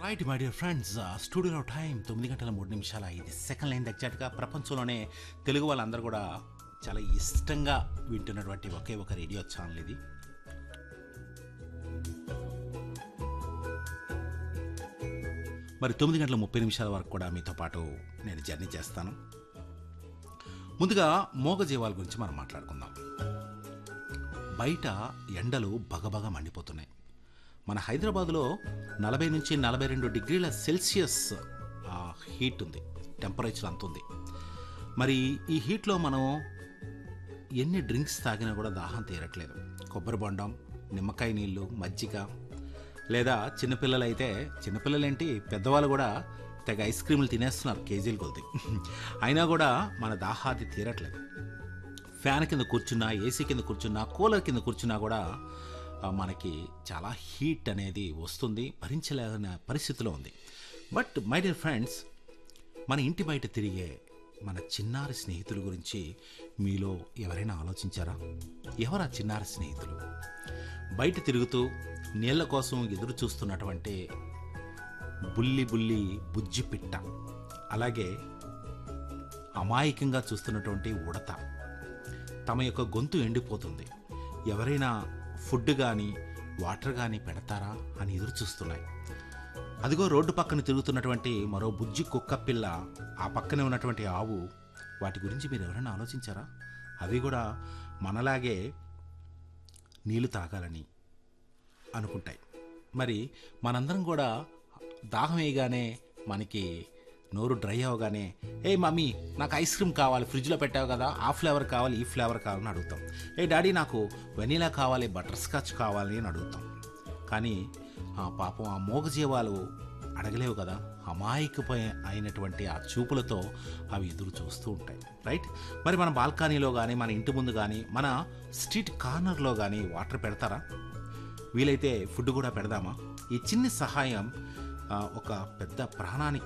right my dear friends స్టూడియోలో time తొమ్మిది గంటల మూడు నిమిషాల ఐదు సెకండ్ లైన్ ఎగ్జాక్ట్గా ప్రపంచంలోనే తెలుగు వాళ్ళందరూ కూడా చాలా ఇష్టంగా వింటున్నటువంటి ఒకే ఒక రేడియో ఛానల్ ఇది మరి తొమ్మిది గంటల ముప్పై నిమిషాల వరకు కూడా మీతో పాటు నేను జర్నీ చేస్తాను ముందుగా మూగజీవాల గురించి మనం మాట్లాడుకుందాం బయట ఎండలు బగబగ మండిపోతున్నాయి మన హైదరాబాద్లో నలభై నుంచి నలభై రెండు డిగ్రీల సెల్సియస్ ఆ, హీట్ ఉంది టెంపరేచర్ అంత ఉంది మరి ఈ హీట్లో మనం ఎన్ని డ్రింక్స్ తాగినా కూడా దాహం తీరట్లేదు కొబ్బరి బొండం నిమ్మకాయ నీళ్ళు మజ్జిగ లేదా చిన్నపిల్లలైతే చిన్నపిల్లలేంటి పెద్దవాళ్ళు కూడా తెగ ఐస్ క్రీములు తినేస్తున్నారు కేజీలు కొద్ది అయినా కూడా మన దాహాది తీరట్లేదు ఫ్యాన్ కింద కూర్చున్నా ఏసీ కింద కూర్చున్నా కూలర్ కింద కూర్చున్నా కూడా ఆ, మనకి చాలా హీట్ అనేది వస్తుంది భరించలేని పరిస్థితిలో ఉంది బట్ మై డియర్ ఫ్రెండ్స్ మన ఇంటి బయట తిరిగే మన చిన్నారి స్నేహితుల గురించి మీలో ఎవరైనా ఆలోచించారా ఎవరా చిన్నారి స్నేహితులు బయట తిరుగుతూ నీళ్ల కోసం ఎదురు చూస్తున్నటువంటి బుల్లి బుల్లి బుజ్జి పిట్ట అలాగే అమాయకంగా చూస్తున్నటువంటి ఉడత తమ యొక్క గొంతు ఎండిపోతుంది ఎవరైనా ఫుడ్ కానీ వాటర్ కానీ పెడతారా అని ఎదురు చూస్తున్నాయి అదిగో రోడ్డు పక్కన తిరుగుతున్నటువంటి మరో బుజ్జి కుక్క పిల్ల ఆ పక్కనే ఉన్నటువంటి ఆవు వాటి గురించి మీరు ఎవరైనా ఆలోచించారా అవి కూడా మనలాగే నీళ్లు తాగాలని అనుకుంటాయి మరి మనందరం కూడా దాహం వేయగానే మనకి నోరు డ్రై అవగానే ఏ మమ్మీ నాకు ఐస్ క్రీమ్ కావాలి ఫ్రిడ్జ్లో పెట్టావు కదా ఆ ఫ్లేవర్ కావాలి ఈ ఫ్లేవర్ కావాలని అడుగుతాం ఏ డాడీ నాకు వెనీలా కావాలి బటర్ స్కాచ్ కావాలి అని అడుగుతాం కానీ ఆ పాపం ఆ మూగజీవాలు అడగలేవు కదా అమాయకపై అయినటువంటి ఆ చూపులతో అవి ఎదురు చూస్తూ ఉంటాయి రైట్ మరి మన బాల్కనీలో కానీ మన ఇంటి ముందు కానీ మన స్ట్రీట్ కార్నర్లో కానీ వాటర్ పెడతారా వీలైతే ఫుడ్ కూడా పెడదామా ఈ చిన్ని సహాయం ఆ, ఒక పెద్ద ప్రాణానికి